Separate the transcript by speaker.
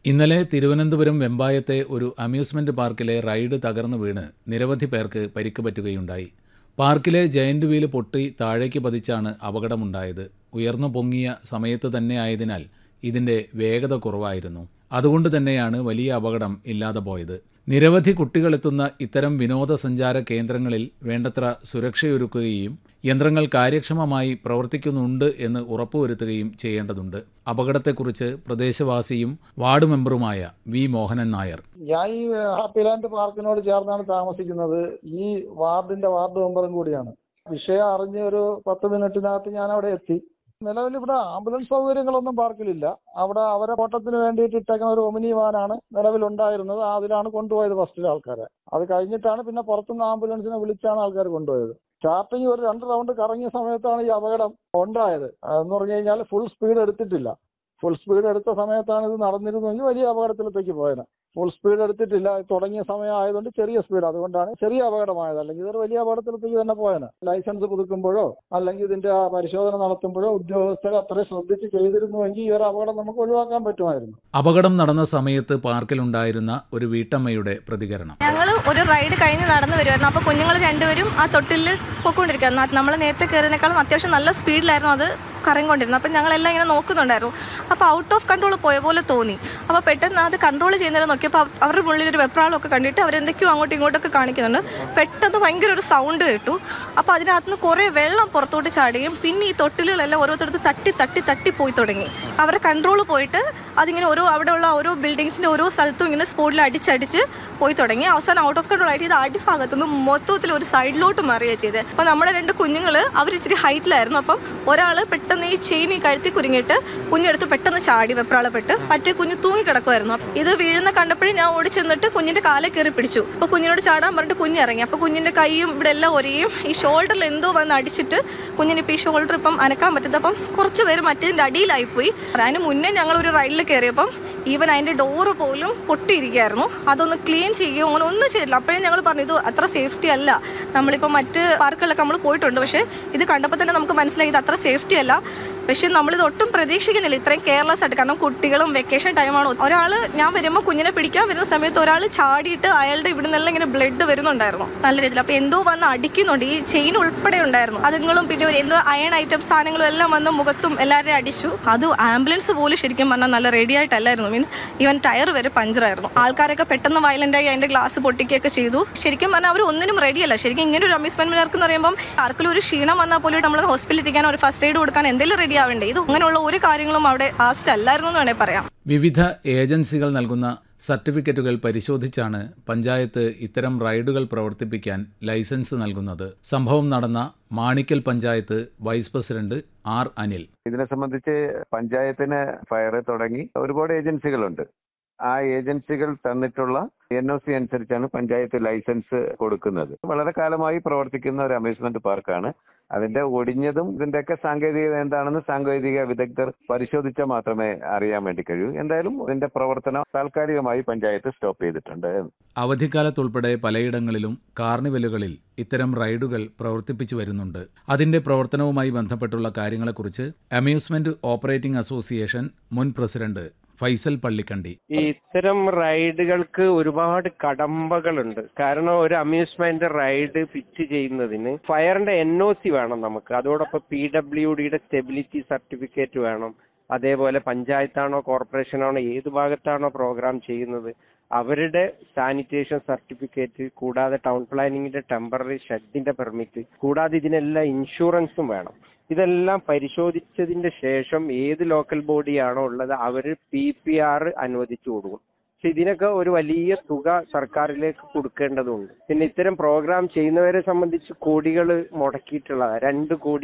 Speaker 1: ഇന്നലെ തിരുവനന്തപുരം വെമ്പായത്തെ ഒരു അമ്യൂസ്മെന്റ് പാർക്കിലെ റൈഡ് തകർന്നു വീണ് നിരവധി പേർക്ക് പരിക്ക് പറ്റുകയുണ്ടായി പാർക്കിലെ ജയന്റ് വീല് പൊട്ടി താഴേക്ക് പതിച്ചാണ് അപകടമുണ്ടായത് ഉയർന്നു പൊങ്ങിയ സമയത്ത് തന്നെ ആയതിനാൽ ഇതിന്റെ വേഗത കുറവായിരുന്നു അതുകൊണ്ട് തന്നെയാണ് വലിയ അപകടം ഇല്ലാതെ പോയത് നിരവധി കുട്ടികളെത്തുന്ന ഇത്തരം വിനോദസഞ്ചാര കേന്ദ്രങ്ങളിൽ വേണ്ടത്ര സുരക്ഷയൊരുക്കുകയും യന്ത്രങ്ങൾ കാര്യക്ഷമമായി പ്രവർത്തിക്കുന്നുണ്ട് എന്ന് ഉറപ്പുവരുത്തുകയും ചെയ്യേണ്ടതുണ്ട് അപകടത്തെക്കുറിച്ച് പ്രദേശവാസിയും വാർഡ് മെമ്പറുമായ വി മോഹനൻ നായർ
Speaker 2: ഞാൻ ഈ ഹാപ്പിലാൻഡ് പാർക്കിനോട് ചേർന്നാണ് താമസിക്കുന്നത് ഈ വാർഡിന്റെ വാർഡ് മെമ്പറും കൂടിയാണ് വിഷയം അറിഞ്ഞ് ഒരു പത്ത് മിനിറ്റിനകത്ത് ഞാൻ അവിടെ എത്തി നിലവിൽ ഇവിടെ ആംബുലൻസ് സൗകര്യങ്ങളൊന്നും പാർക്കിലില്ല അവിടെ അവരെ ഓട്ടത്തിന് വേണ്ടിയിട്ട് ഇട്ടേക്കുന്ന ഒരു ഒമിനി വാനാണ് നിലവിലുണ്ടായിരുന്നത് അതിലാണ് കൊണ്ടുപോയത് ഫസ്റ്റിലെ ആൾക്കാരെ അത് കഴിഞ്ഞിട്ടാണ് പിന്നെ പുറത്തുനിന്ന് ആംബുലൻസിനെ വിളിച്ചാണ് ആൾക്കാർ കൊണ്ടുപോയത് സ്റ്റാർട്ടിങ് ഒരു രണ്ട് റൗണ്ട് കറങ്ങിയ സമയത്താണ് ഈ അപകടം ഉണ്ടായത് എന്ന് പറഞ്ഞു കഴിഞ്ഞാൽ ഫുൾ സ്പീഡ് എടുത്തിട്ടില്ല ഫുൾ സ്പീഡ് എടുത്ത സമയത്താണ് ഇത് നടന്നിരുന്നെങ്കിൽ വലിയ അപകടത്തിലേക്ക് പോയത് ഫുൾ സ്പീഡ് എടുത്തിട്ടില്ല തുടങ്ങിയ സമയം ആയതുകൊണ്ട് ചെറിയ സ്പീഡ് അതുകൊണ്ടാണ് ചെറിയ അപകടമായത് അല്ലെങ്കിൽ ഇതൊരു വലിയ അപകടത്തിലേക്ക് തന്നെ പോയത് ലൈസൻസ് പുതുക്കുമ്പോഴോ അല്ലെങ്കിൽ ഇതിന്റെ ആ പരിശോധന നടത്തുമ്പോഴോ ഉദ്യോഗസ്ഥർ അത്രയും ശ്രദ്ധിച്ച് ചെയ്തിരുന്നുവെങ്കിൽ ഈ ഒരു അപകടം നമുക്ക് ഒഴിവാക്കാൻ പറ്റുമായിരുന്നു
Speaker 1: അപകടം നടന്ന സമയത്ത് പാർക്കിലുണ്ടായിരുന്ന ഒരു വീട്ടമ്മയുടെ പ്രതികരണം
Speaker 3: ഞങ്ങൾ ഒരു റൈഡ് കഴിഞ്ഞ് നടന്നു വരുമായിരുന്നു അപ്പോൾ കുഞ്ഞുങ്ങൾ രണ്ടുപേരും ആ തൊട്ടിൽ പൊക്കോണ്ടിരിക്കുകയായിരുന്നു നമ്മൾ നേരത്തെ കയറിനേക്കാളും അത്യാവശ്യം നല്ല സ്പീഡിലായിരുന്നു അത് കറങ്ങിക്കൊണ്ടിരുന്നത് അപ്പം ഞങ്ങളെല്ലാം ഇങ്ങനെ നോക്കുന്നുണ്ടായിരുന്നു അപ്പോൾ ഔട്ട് ഓഫ് കൺട്രോൾ പോയ പോലെ തോന്നി അപ്പോൾ പെട്ടെന്ന് അത് കൺട്രോൾ ചെയ്യുന്നവരെ നോക്കിയപ്പോൾ അവ- അവരുടെ ഉള്ളിൽ ഒരു വെപ്രാളമൊക്കെ കണ്ടിട്ട് അവരെന്തൊക്കെയോ അങ്ങോട്ടും ഇങ്ങോട്ടൊക്കെ കാണിക്കുന്നുണ്ട് പെട്ടെന്ന് ഭയങ്കര ഒരു സൗണ്ട് കേട്ടു അപ്പോൾ അതിനകത്ത് നിന്ന് കുറേ വെള്ളം പുറത്തോട്ട് ചാടുകയും പിന്നെ ഈ തൊട്ടിലുകളെല്ലാം ഓരോരുത്തർക്ക് തട്ടി തട്ടി തട്ടി പോയി തുടങ്ങി അവരുടെ കൺട്രോൾ പോയിട്ട് അതിങ്ങനെ ഓരോ അവിടെയുള്ള ഓരോ ബിൽഡിങ്സിൻ്റെ ഓരോ സ്ഥലത്തും ഇങ്ങനെ സ്പോട്ടിൽ അടിച്ചടിച്ച് പോയി തുടങ്ങി അവസാനം ഔട്ട് ഓഫ് കൺട്രോൾ ആയിട്ട് ഇത് അടിഭാഗത്തുനിന്ന് മൊത്തത്തിൽ ഒരു സൈഡിലോട്ട് മാറുകയാണ് ചെയ്തത് അപ്പോൾ നമ്മുടെ രണ്ട് കുഞ്ഞുങ്ങൾ അവർ ഇച്ചിരി ഹൈറ്റിലായിരുന്നു അപ്പം ഒരാൾ പെട്ടെന്ന് ഈ ചെയിൻ ഈ കഴുത്തി കുരുങ്ങിയിട്ട് കുഞ്ഞെടുത്ത് പെട്ടെന്ന് ചാടി വെപ്രാളപ്പെട്ട് മറ്റേ കുഞ്ഞ് തൂങ്ങി കിടക്കുമായിരുന്നു ഇത് വീഴുന്ന കണ്ടപ്പോഴേ ഞാൻ ഓടി ചെന്നിട്ട് കുഞ്ഞിന്റെ കാലെ കയറി പിടിച്ചു അപ്പോൾ കുഞ്ഞിനോട് ചാടാൻ പറഞ്ഞിട്ട് കുഞ്ഞ് ഇറങ്ങി അപ്പോൾ കുഞ്ഞിന്റെ കൈയും ഇവിടെ എല്ലാം ഒരേയും ഈ ഷോൾഡറിൽ എന്തോ വന്ന് അടിച്ചിട്ട് കുഞ്ഞിന് ഇപ്പോൾ ഈ ഷോൾഡർ ഇപ്പം അനക്കാൻ പറ്റുന്നത് അപ്പം കുറച്ച് പേര് മറ്റേതിൻ്റെ അടിയിലായിപ്പോയി അതിന് മുന്നേ ഞങ്ങൾ ഒരു റൈഡിൽ കയറിയപ്പം ഈവൻ അതിൻ്റെ ഡോറ് പോലും പൊട്ടിയിരിക്കുകയായിരുന്നു അതൊന്ന് ക്ലീൻ ചെയ്യുകയോ അങ്ങനെ ഒന്നും ചെയ്തില്ല അപ്പോഴേ ഞങ്ങൾ പറഞ്ഞു ഇത് അത്ര സേഫ്റ്റി അല്ല നമ്മളിപ്പോൾ മറ്റ് പാർക്കുകളിലൊക്കെ നമ്മൾ പോയിട്ടുണ്ട് പക്ഷേ ഇത് കണ്ടപ്പോൾ തന്നെ നമുക്ക് മനസ്സിലായി ഇത് അത്ര സേഫ്റ്റി അല്ല പക്ഷേ നമ്മളിത് ഒട്ടും പ്രതീക്ഷിക്കുന്നില്ല ഇത്രയും കെയർലെസ് ആയിട്ട് കാരണം കുട്ടികളും വെക്കേഷൻ ടൈമാണ് ഒരാൾ ഞാൻ വരുമ്പോൾ കുഞ്ഞിനെ പിടിക്കാൻ വരുന്ന സമയത്ത് ഒരാൾ ചാടിയിട്ട് അയാളുടെ ഇവിടെ നിന്നെല്ലാം ഇങ്ങനെ ബ്ലഡ് വരുന്നുണ്ടായിരുന്നു നല്ല രീതിയിൽ അപ്പോൾ എന്തോ വന്ന് അടിക്കുന്നുണ്ട് ഈ ചെയിൻ ഉൾപ്പെടെ ഉണ്ടായിരുന്നു അതുങ്ങളും പിന്നെ ഒരു എന്തോ അയൺ ഐറ്റം സാധനങ്ങളും എല്ലാം വന്ന് മുഖത്തും എല്ലാവരെയും അടിച്ചു അത് ആംബുലൻസ് പോലും ശരിക്കും പറഞ്ഞാൽ നല്ല റെഡി ആയിട്ടല്ലായിരുന്നു മീൻസ് ഈവൻ ടയർ വരെ പഞ്ചറായിരുന്നു ആൾക്കാരൊക്കെ പെട്ടെന്ന് violent ആയി അതിന്റെ ഗ്ലാസ് പൊട്ടിക്കുകയൊക്കെ ചെയ്തു ശരിക്കും പറഞ്ഞാൽ അവർ ഒന്നിനും റെഡിയല്ല ശരിക്കും ഇങ്ങനെ ഒരു അമ്യൂസ്മെന്റ് പാർക്ക് എന്ന് പറയുമ്പോൾ ആർക്കെങ്കിലും ഒരു ക്ഷീണം വന്നാൽ പോലും നമ്മൾ ഹോസ്പിറ്റലിൽ എത്തിക്കാൻ ഒരു ഫസ്റ്റ് എയ്ഡ് കൊടുക്കാൻ എന്തെങ്കിലും റെഡി ആവേണ്ടേ ഇത് അങ്ങനെയുള്ള ഒരു കാര്യങ്ങളും അവിടെ ഫാസ്റ്റ് അല്ലായിരുന്നു എന്ന് വേണേൽ പറയാം
Speaker 1: വിവിധ ഏജൻസികൾ നൽകുന്ന സർട്ടിഫിക്കറ്റുകൾ പരിശോധിച്ചാണ് പഞ്ചായത്ത് ഇത്തരം റൈഡുകൾ പ്രവർത്തിപ്പിക്കാൻ ലൈസൻസ് നൽകുന്നത് സംഭവം നടന്ന Manikkal panchayat vice president R Anil
Speaker 4: ഇതിനെ സംബന്ധിച്ച് പഞ്ചായത്തിന് ഫയർ തുടങ്ങി ഒരുപാട് ഏജൻസികളുണ്ട് ആ ഏജൻസികൾ തന്നിട്ടുള്ള എൻ ഒ സി അനുസരിച്ചാണ് പഞ്ചായത്ത് ലൈസൻസ് കൊടുക്കുന്നത് വളരെ കാലമായി പ്രവർത്തിക്കുന്ന ഒരു അമ്യൂസ്മെന്റ് പാർക്കാണ് അതിന്റെ ഒടിഞ്ഞതും ഇതിന്റെയൊക്കെ സാങ്കേതികത എന്താണെന്ന് സാങ്കേതിക വിദഗ്ധർ പരിശോധിച്ചാൽ മാത്രമേ അറിയാൻ വേണ്ടി കഴിയൂ എന്തായാലും ഇതിന്റെ പ്രവർത്തനം താൽക്കാലികമായി പഞ്ചായത്ത് സ്റ്റോപ്പ് ചെയ്തിട്ടുണ്ട്
Speaker 1: അവധിക്കാലത്തുൾപ്പെടെ പലയിടങ്ങളിലും കാർണിവലുകളിൽ ഇത്തരം റൈഡുകൾ പ്രവർത്തിപ്പിച്ചു വരുന്നുണ്ട് അതിന്റെ പ്രവർത്തനവുമായി ബന്ധപ്പെട്ടുള്ള കാര്യങ്ങളെക്കുറിച്ച് അമ്യൂസ്മെന്റ് ഓപ്പറേറ്റിംഗ് അസോസിയേഷൻ മുൻ പ്രസിഡന്റ് ഫൈസൽ പള്ളിക്കണ്ടി
Speaker 5: ഈ ഇത്തരം റൈഡുകൾക്ക് ഒരുപാട് കടമ്പകളുണ്ട് കാരണം ഒരു അമ്യൂസ്മെന്റ് റൈഡ് ഫിറ്റ് ചെയ്യുന്നതിന് ഫയറിന്റെ എൻ ഒ സി വേണം നമുക്ക് അതോടൊപ്പം പി ഡബ്ല്യു ഡിയുടെ സ്റ്റെബിലിറ്റി സർട്ടിഫിക്കറ്റ് വേണം അതേപോലെ പഞ്ചായത്താണോ കോർപ്പറേഷനാണോ ഏത് ഭാഗത്താണോ പ്രോഗ്രാം ചെയ്യുന്നത് അവരുടെ സാനിറ്റേഷൻ സർട്ടിഫിക്കറ്റ് കൂടാതെ ടൗൺ പ്ലാനിങ്ങിന്റെ ടെമ്പററി ഷെഡിന്റെ പെർമിറ്റ് കൂടാതെ ഇതിനെല്ലാം ഇൻഷുറൻസും വേണം ഇതെല്ലാം പരിശോധിച്ചതിന്റെ ശേഷം ഏത് ലോക്കൽ ബോഡിയാണോ ഉള്ളത് അവർ പി പി ആർ അനുവദിച്ചു കൊടുക്കും പക്ഷെ ഇതിനൊക്കെ ഒരു വലിയ തുക സർക്കാരിലേക്ക് കൊടുക്കേണ്ടതുണ്ട് പിന്നെ ഇത്തരം പ്രോഗ്രാം ചെയ്യുന്നവരെ സംബന്ധിച്ച് കോടികൾ മുടക്കിയിട്ടുള്ളതാണ് രണ്ട് കോടി